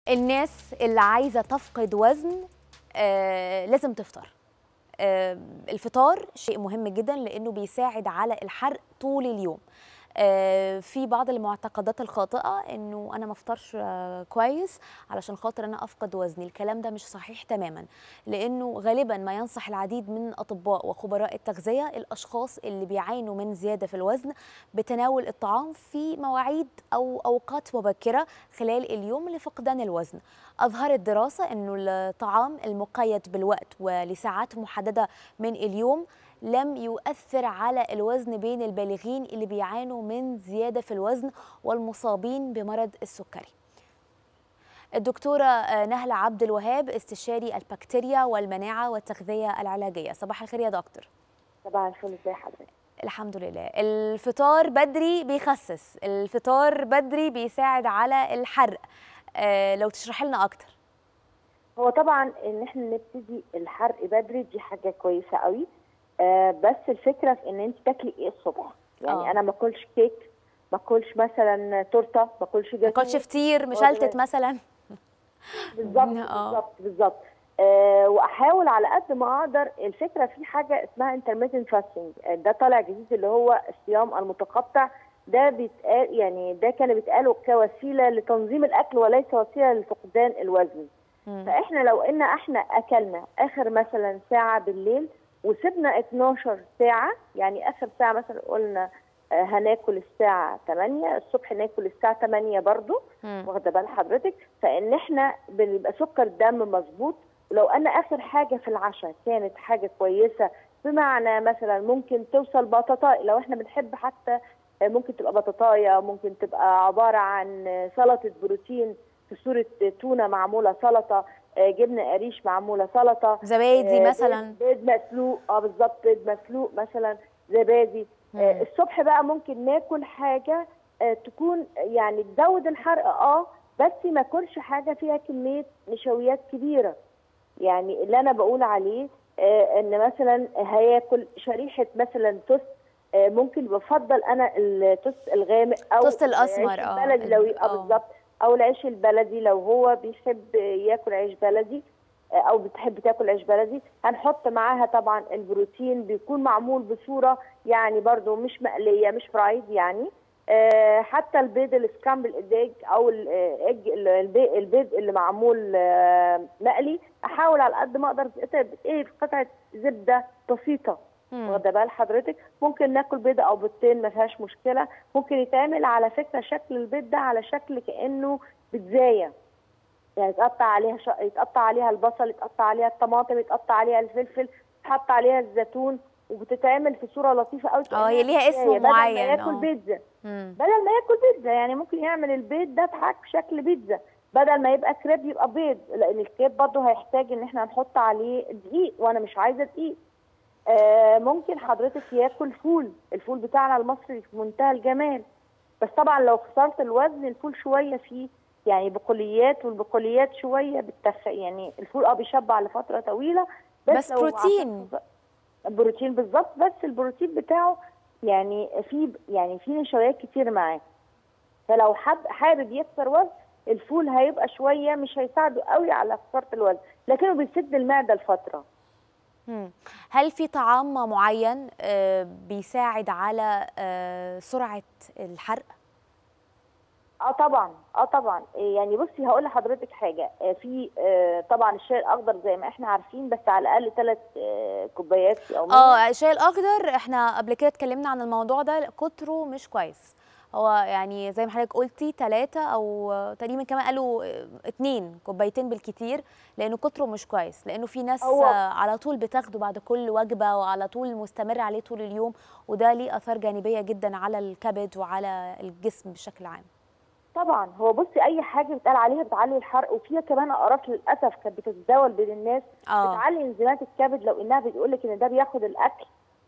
الناس اللي عايزه تفقد وزن آه لازم تفطر آه الفطار شيء مهم جدا لانه بيساعد على الحرق طول اليوم آه في بعض المعتقدات الخاطئه انه انا ما افطرش آه كويس علشان خاطر انا افقد وزني الكلام ده مش صحيح تماما لانه غالبا ما ينصح العديد من اطباء وخبراء التغذيه الاشخاص اللي بيعانوا من زياده في الوزن بتناول الطعام في مواعيد او اوقات مبكره خلال اليوم لفقدان الوزن اظهرت دراسه انه الطعام المقيد بالوقت ولساعات محدده من اليوم لم يؤثر على الوزن بين البالغين اللي بيعانوا من زيادة في الوزن والمصابين بمرض السكري الدكتورة نهلة عبد الوهاب استشاري البكتيريا والمناعة والتغذية العلاجية صباح الخير يا دكتور صباح الفل ازي حضرتك الحمد لله الفطار بدري بيخسس الفطار بدري بيساعد على الحرق أه لو تشرحي لنا اكتر هو طبعا ان احنا نبتدي الحرق بدري دي حاجه كويسه قوي آه بس الفكره في ان انت تاكلي ايه الصبح يعني آه. انا ما اكلش كيك ما اكلش مثلا تورته ما اكلش ما اكلش فطير مشلتت مثلا بالظبط بالظبط بالظبط آه واحاول على قد ما اقدر الفكره في حاجه اسمها انترميتنت فاستنج ده طالع جديد اللي هو الصيام المتقطع ده بيتقال يعني ده كان بيتقال كوسيله لتنظيم الاكل وليس وسيله لفقدان الوزن مم. فاحنا لو ان احنا اكلنا اخر مثلا ساعه بالليل وسيبنا 12 ساعه يعني اخر ساعه مثلا قلنا آه، هناكل الساعه 8 الصبح ناكل الساعه 8 برضو مم. واخده بال حضرتك فان احنا بيبقى سكر الدم مظبوط ولو انا اخر حاجه في العشاء كانت حاجه كويسه بمعنى مثلا ممكن توصل بطاطا لو احنا بنحب حتى آه، ممكن تبقى بطاطايه ممكن تبقى عباره عن آه، سلطه بروتين في صوره تونه معموله سلطه آه، جبنه قريش معموله سلطه زبادي آه، مثلا بيض بيض مسلوق اه بالظبط بيض مسلوق مثلا زبادي آه مم. الصبح بقى ممكن ناكل حاجه آه تكون يعني تزود الحرق اه بس ما اكلش حاجه فيها كميه نشويات كبيره يعني اللي انا بقول عليه آه ان مثلا هياكل شريحه مثلا توست آه ممكن بفضل انا التوست الغامق او توست الأسمر، العيش آه. البلدي لو آه. اه بالظبط او العيش البلدي لو هو بيحب ياكل عيش بلدي او بتحب تاكل عيش بلدي هنحط معاها طبعا البروتين بيكون معمول بصوره يعني برضو مش مقليه مش فرايد يعني آه، حتى البيض السكرامبل ايج او الايج البيض البيض اللي معمول آه، مقلي احاول على قد ما اقدر يتقطع ايه في قطعه زبده بسيطه مم. واخده بال حضرتك ممكن ناكل بيضه او بيضتين ما فيهاش مشكله ممكن يتعمل على فكره شكل البيض ده على شكل كانه بيتزايه يعني يتقطع عليها ش... يتقطع عليها البصل يتقطع عليها الطماطم يتقطع عليها الفلفل يتحط عليها الزيتون وبتتعمل في صوره لطيفه قوي اه هي ليها اسم بدل ما معين ياكل اه بيتزا مم. بدل ما ياكل بيتزا يعني ممكن يعمل البيض ده بحاجه بشكل بيتزا بدل ما يبقى كريب يبقى بيض لان الكريب برضه هيحتاج ان احنا نحط عليه دقيق وانا مش عايزه دقيق آه ممكن حضرتك ياكل فول الفول بتاعنا المصري في منتهى الجمال بس طبعا لو خسرت الوزن الفول شويه فيه يعني بقوليات والبقوليات شويه بتخ يعني الفول اه بيشبع لفتره طويله بس, بس لو بروتين. عشان- بروتين بالظبط بس البروتين بتاعه يعني في يعني في نشويات كتير معاه فلو حد حابب يكسر وزن الفول هيبقى شويه مش هيساعده قوي على خساره الوزن لكنه بيسد المعده لفتره مم. هل في طعام معين آه، بيساعد على آه، سرعة الحرق؟ اه طبعا اه طبعا إيه يعني بصي هقول لحضرتك حاجه آه، في آه، طبعا الشاي الاخضر زي ما احنا عارفين بس على الاقل ثلاث كوبايات يوميا اه الشاي الاخضر احنا قبل كده اتكلمنا عن الموضوع ده كتره مش كويس هو يعني زي ما حضرتك قلتي ثلاثة أو تقريبا كمان قالوا آه، اتنين كوبايتين بالكتير لأنه كتره مش كويس لأنه في ناس هو- آه، على طول بتاخده بعد كل وجبة وعلى طول مستمر عليه طول اليوم وده ليه آثار جانبية جدا على الكبد وعلى الجسم بشكل عام طبعا هو بصي اي حاجه بيتقال عليها بتعلي الحرق وفيها كمان اقراص للاسف كانت بتتداول بين الناس اه بتعلي انزيمات الكبد لو انها بتقول لك ان ده بياخد الاكل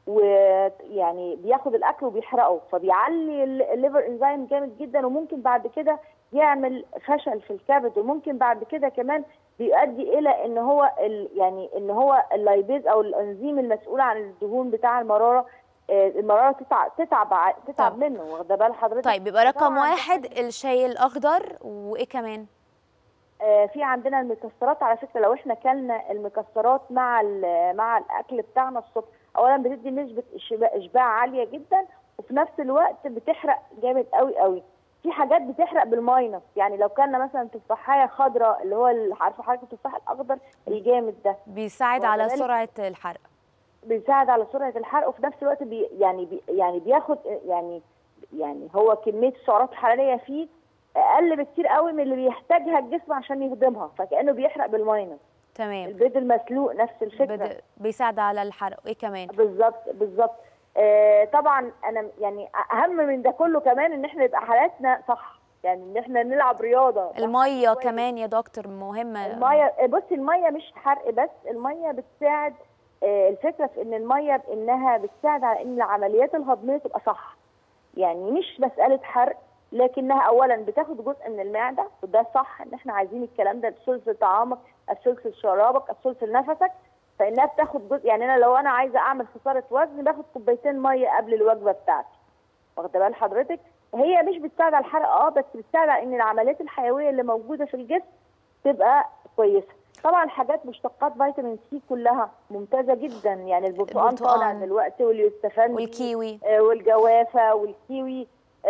ويعني بياخد الاكل وبيحرقه فبيعلي ال- الليفر انزيم جامد جدا وممكن بعد كده يعمل فشل في الكبد وممكن بعد كده كمان بيؤدي الى ان هو ال يعني ان هو اللايبيز او الانزيم المسؤول عن الدهون بتاع المراره آه، المراره تتعب تتعب ع- تتعب طب. منه واخده بال حضرتك طيب يبقى رقم طبعاً ده واحد الشاي الأخضر وإيه كمان؟ آه، في عندنا المكسرات على فكره لو احنا كلنا المكسرات مع ال- مع الاكل بتاعنا الصبح اولا بتدي نسبه إشباع- اشباع عاليه جدا وفي نفس الوقت بتحرق جامد قوي قوي في حاجات بتحرق بالماينس يعني لو كلنا مثلا تفاحيه خضراء اللي هو ال- عارفه حضرتك التفاح الاخضر الجامد ده بيساعد على وكذلك- سرعه الحرق بيساعد على سرعه الحرق وفي نفس الوقت بي يعني بي يعني بياخد يعني يعني هو كميه السعرات الحراريه فيه اقل بكتير قوي من اللي بيحتاجها الجسم عشان يهضمها فكانه بيحرق بالماينس تمام البيض المسلوق نفس الفكره بد- بيساعد على الحرق وايه كمان بالظبط بالظبط آه طبعا انا يعني اهم من ده كله كمان ان احنا يبقى حالاتنا صح يعني ان احنا نلعب رياضه صح الميه كويس. كمان يا دكتور مهمه الميه بصي الميه مش حرق بس الميه بتساعد آه، الفكره في ان الميه بانها بتساعد على ان العمليات الهضميه تبقى صح يعني مش مساله حرق لكنها اولا بتاخد جزء من المعده وده صح ان احنا عايزين الكلام ده الثلث طعامك الثلث شرابك الثلث نفسك فانها بتاخد جزء يعني انا لو انا عايزه اعمل خساره وزن باخد كوبايتين ميه قبل الوجبه بتاعتي واخده بال حضرتك هي مش بتساعد على الحرق اه بس بتساعد على ان العمليات الحيويه اللي موجوده في الجسم تبقى كويسه طبعا حاجات مشتقات فيتامين سي كلها ممتازه جدا يعني البرتقال البرتقال. طالع دلوقتي واليوستفندي والكيوي آه، والجوافه والكيوي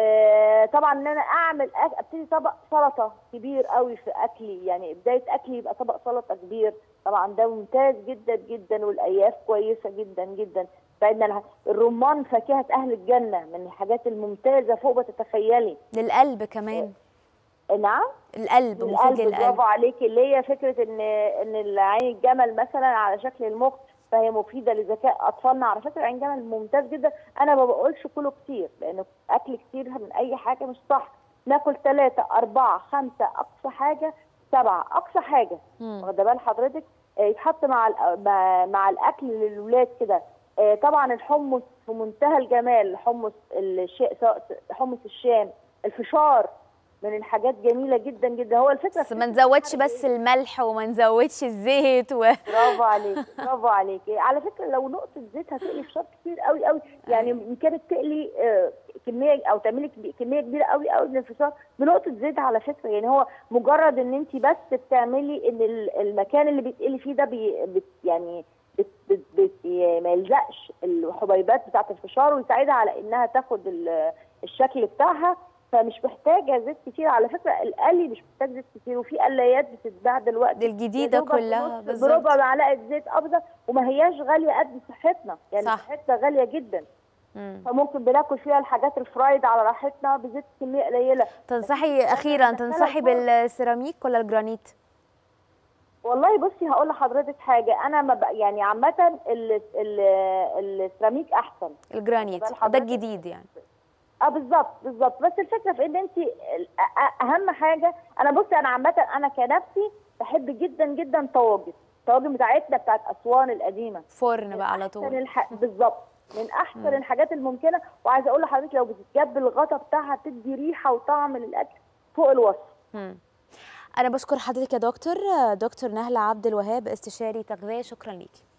آه، طبعا ان انا اعمل أك- ابتدي طبق سلطه كبير قوي في اكلي يعني بدايه اكلي يبقى طبق سلطه كبير طبعا ده ممتاز جدا جدا والالياف كويسه جدا جدا بعدنا عنها. الرمان فاكهه اهل الجنه من الحاجات الممتازه فوق ما تتخيلي للقلب كمان نعم القلب مفيد القلب للقلب برافو عليكي اللي هي فكره ان ان عين الجمل مثلا على شكل المخ فهي مفيده لذكاء اطفالنا على فكره عين الجمل ممتاز جدا انا ما بقولش كله كتير لان اكل كتير من اي حاجه مش صح ناكل ثلاثة أربعة خمسة أقصى حاجة سبعة أقصى حاجة مم. واخدة بال حضرتك آه، يتحط مع الأ- مع- مع الأكل للولاد كده آه، طبعا الحمص في منتهى الجمال حمص الش... سواء حمص الشام الفشار من الحاجات جميله جدا جدا هو الفكره بس في ما فكرة نزودش الحرق بس الملح وما نزودش الزيت و... برافو عليك برافو عليك على فكره لو نقطه زيت هتقلي فشار كتير قوي قوي يعني ان كانت تقلي آه، كميه او تعملي كبي- كميه كبيره قوي قوي من الفشار بنقطه زيت على فكره يعني هو مجرد ان انت بس بتعملي ان ال- المكان اللي بيتقلي فيه ده بي بت يعني بت بت بت ما يلزقش الحبيبات بتاعه الفشار ويساعدها على انها تاخد ال- الشكل بتاعها فمش محتاجه زيت كتير على فكره القلي مش محتاج زيت كتير وفي قلايات بتتباع دلوقتي دي الجديده يا دوبك كلها بنص- بالظبط بربع معلقه زيت ابيض وما هياش غاليه قد صحتنا يعني صح. صحتنا غاليه جدا مم. فممكن بناكل فيها الحاجات الفرايد على راحتنا بزيت كميه قليله تنصحي اخيرا تنصحي بالسيراميك ولا الجرانيت والله بصي هقول لحضرتك حاجه انا ما بق... يعني عامه ال... ال... السيراميك احسن الجرانيت بال ده حضرتك؟ الجديد يعني اه بالظبط بالظبط بس الفكره في ان انت ال- أ- أ- اهم حاجه انا بصي انا عامه انا كنفسي بحب جدا جدا طواجن الطواجن بتاعتنا بتاعت اسوان القديمه فرن بقى على أحسن طول الح... بالظبط من احسن الحاجات الممكنه وعايزه اقول لحضرتك لو بتتجاب الغطا بتاعها بتدي ريحه وطعم للاكل فوق الوصف مم. انا بشكر حضرتك يا دكتور دكتور نهله عبد الوهاب استشاري تغذيه شكرا ليكي